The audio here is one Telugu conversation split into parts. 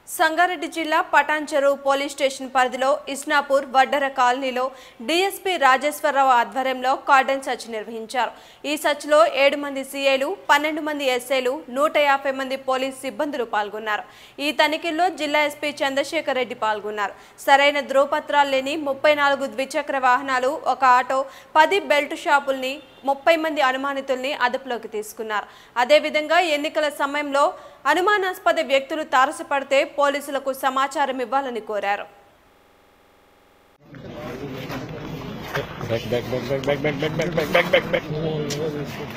సంగారెడ్డి జిల్లా పటాన్చెరు పోలీస్ స్టేషన్ పరిధిలో ఇస్నాపూర్ వడ్డర కాలనీలో డీఎస్పీ రాజేశ్వరరావు ఆధ్వర్యంలో కార్డన్ సర్చ్ నిర్వహించారు ఈ సర్చ్లో ఏడు మంది సీఐలు పన్నెండు మంది ఎస్ఐలు నూట యాభై మంది పోలీస్ సిబ్బందులు పాల్గొన్నారు ఈ తనిఖీల్లో జిల్లా ఎస్పీ చంద్రశేఖర్ రెడ్డి పాల్గొన్నారు సరైన ధ్రువపత్రాలు లేని ముప్పై నాలుగు ద్విచక్ర వాహనాలు ఒక ఆటో పది బెల్ట్ షాపుల్ని ముప్పై మంది అనుమానితుల్ని అదుపులోకి తీసుకున్నారు అదేవిధంగా ఎన్నికల సమయంలో అనుమానాస్పద వ్యక్తులు తారసపడితే పోలీసులకు సమాచారం ఇవ్వాలని కోరారు Back, back, back, back, back, back, back, back, back, back, back, back.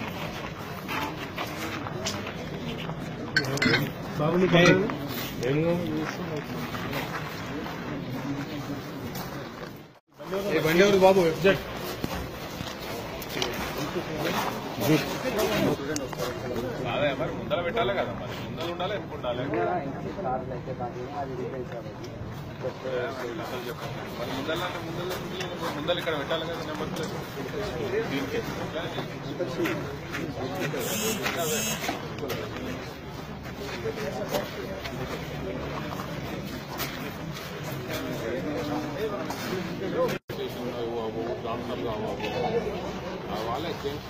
బండి ఎవరు బాబు అదే మరి ముందర పెట్టాలి కదా మరి ముందర ఉండాలి ఎన్నుకుండాలి మరి ముందర ముందర ముందర ఇక్కడ పెట్టాలి కదా నెంబర్ ప్లేట్ దీనికి వాళ్ళే చేంజ్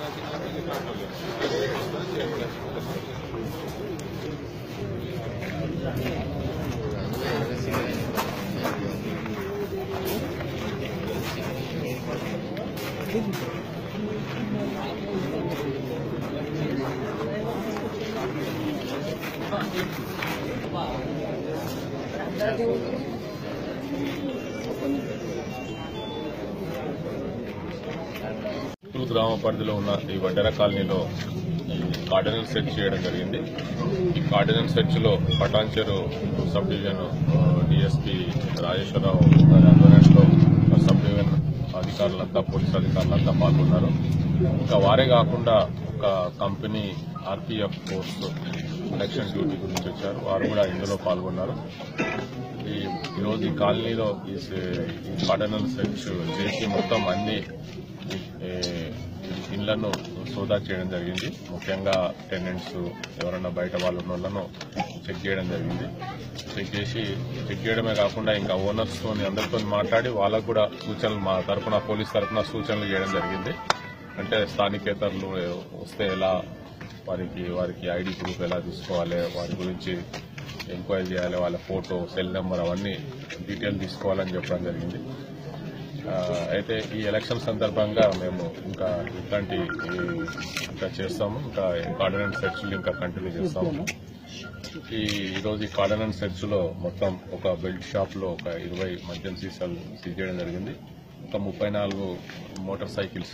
చిత్తూరు గ్రామ పరిధిలో ఉన్న ఈ వడ్డెర కాలనీలో ఈ కార్డినల్ సెర్చ్ చేయడం జరిగింది ఈ కార్డినల్ సెర్చ్ లో Patancheru subdivision DSP Rajeshwara Rao గారి ఆధ్వర్యంలో సబ్ డివిజన్ అధికారులంతా పోలీస్ అధికారులంతా పాల్గొన్నారు ఇంకా వారే కాకుండా ఒక company RPF force election duty గురించి వచ్చారు వారు కూడా ఇందులో పాల్గొన్నారు ఈ ఈరోజు ఈ కాలనీలో ఈ కార్డనల్ సెర్చ్ చేసి మొత్తం అన్ని ఏ, ఇళ్లను సోదా చేయడం జరిగింది ముఖ్యంగా టెనెంట్స్ ఎవరైనా బయట వాళ్ళు ఉన్న వాళ్ళను చెక్ చేయడం జరిగింది చెక్ చేసి చెక్ చేయడమే కాకుండా ఇంకా ఓనర్స్ తోని అందరితో మాట్లాడి వాళ్ళకు కూడా సూచనలు మా తరపున పోలీస్ తరపున సూచనలు చేయడం జరిగింది అంటే స్థానికేతరులు వస్తే ఎలా వారికి వారికి ఐడి ప్రూఫ్ ఎలా తీసుకోవాలి వారి గురించి ఎంక్వైరీ చేయాలి వాళ్ళ ఫోటో సెల్ నెంబర్ అవన్నీ డీటెయిల్ తీసుకోవాలని చెప్పడం జరిగింది ఆ, అయితే ఈ ఎలక్షన్ సందర్భంగా మేము ఇంకా ఇట్లాంటి ఈ- ఇంకా చేస్తాము ఇంకా కార్డినెంట్ సెర్చ్లు ఇంకా కంటిన్యూ చేస్తాము ఈ ఈరోజు ఈ కార్డినెంట్ సెర్చ్ లో మొత్తం ఒక బెల్ట్ షాప్ లో ఒక ఇరవై మద్యం సీసాలు సీజ్ చేయడం జరిగింది ఒక ముప్పై నాలుగు మోటార్ సైకిల్స్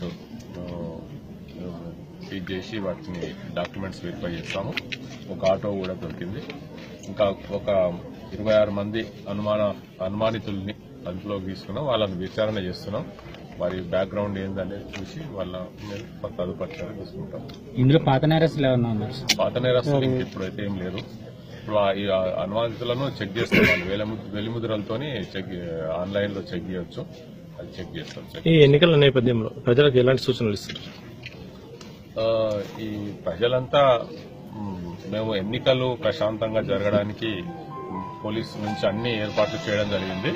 సీజ్ చేసి వాటిని డాక్యుమెంట్స్ వెరిఫై చేస్తాము ఒక ఆటో కూడా దొరికింది ఇంకా ఒక ఇరవై ఆరు మంది అనుమాన అనుమానితుల్ని అదుపులోకి తీసుకున్నాం వాళ్ళని విచారణ చేస్తున్నాం వారి బ్యాక్గ్రౌండ్ ఏందనేది చూసి వాళ్ళ మీద తదుపరి చర్య తీసుకుంటాం ఇందులో పాత నేరస్తులు ఏమన్నా ఉన్నారు సార్? పాత నేరస్తులు ఇంక ఇప్పుడైతే ఏం లేదు ఇప్పుడు ఆ- ఈ అనుమానితులను చెక్ చేస్తున్నాం వేలము- వెలిముద్రలతోని చెక్ ఆన్లైన్ లో చెక్ చేయొచ్చు అది చెక్ చేస్తాం చెక్ ఈ ఎన్నికల నేపథ్యంలో ప్రజలకు ఎలాంటి సూచనలు ఇస్తారు ఆ, ఈ ప్రజలంతా మ్, మేము ఎన్నికలు ప్రశాంతంగా జరగడానికి మ్, పోలీసు నుంచి అన్ని ఏర్పాట్లు చేయడం జరిగింది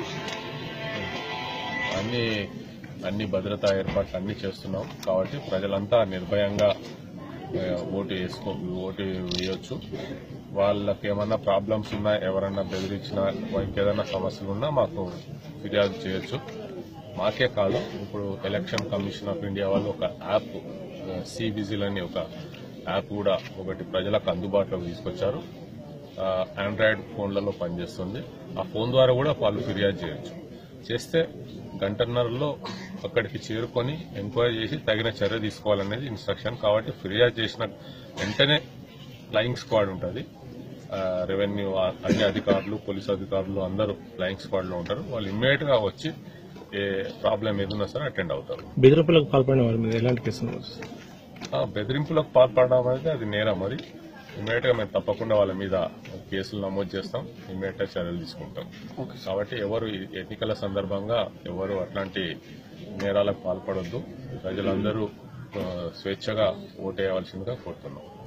అన్ని అన్ని భద్రతా ఏర్పాట్లు అన్ని చేస్తున్నాం కాబట్టి ప్రజలంతా నిర్భయంగా ఆ, ఓటు వేసుకో ఓటు వేయొచ్చు వాళ్ళకి ఏమన్నా ప్రాబ్లమ్స్ ఉన్నా ఎవరన్నా బెదిరించినా ఇంకేదైనా సమస్యలు ఉన్నా మాకు ఫిర్యాదు చేయొచ్చు మాకే కాదు ఇప్పుడు ఎలక్షన్ కమిషన్ ఆఫ్ ఇండియా వాళ్ళు ఒక యాప్ సి విజిల్ అని ఒక యాప్ కూడా ఒకటి ప్రజలకు అందుబాటులోకి తీసుకొచ్చారు ఆ, ఆండ్రాయిడ్ ఫోన్లలో పనిచేస్తుంది ఆ ఫోన్ ద్వారా కూడా వాళ్ళు ఫిర్యాదు చేయొచ్చు చేస్తే గంటన్నరలో అక్కడికి చేరుకొని ఎంక్వైరీ చేసి తగిన చర్య తీసుకోవాలనేది ఇన్స్ట్రక్షన్ కాబట్టి ఫిర్యాదు చేసిన వెంటనే ఫ్లయింగ్ స్క్వాడ్ ఉంటుంది రెవెన్యూ అన్ని అధికారులు పోలీస్ అధికారులు అందరూ ఫ్లయింగ్ స్క్వాడ్ లో ఉంటారు వాళ్ళు ఇమ్మీడియట్ గా వచ్చి ఏ ప్రాబ్లం ఏదున్నా సరే అటెండ్ అవుతారు బెదిరింపులకు పాల్పడిన వారి మీద ఎలాంటి కేసులు నమోదు చేస్తారు? ఆ, బెదిరింపులకు పాల్పడడం అనేది అది నేరం మరి ఇమ్మీడియట్ గా మేము తప్పకుండా వాళ్ళ మీద కేసులు నమోదు చేస్తాం ఇమ్మీడియట్ గా చర్యలు తీసుకుంటాం కాబట్టి ఎవరు ఈ ఎన్నికల సందర్భంగా ఎవరు అట్లాంటి నేరాలకు పాల్పడొద్దు ప్రజలందరూ ఆ, స్వేచ్ఛగా ఓటేయవలసిందిగా కోరుతున్నాం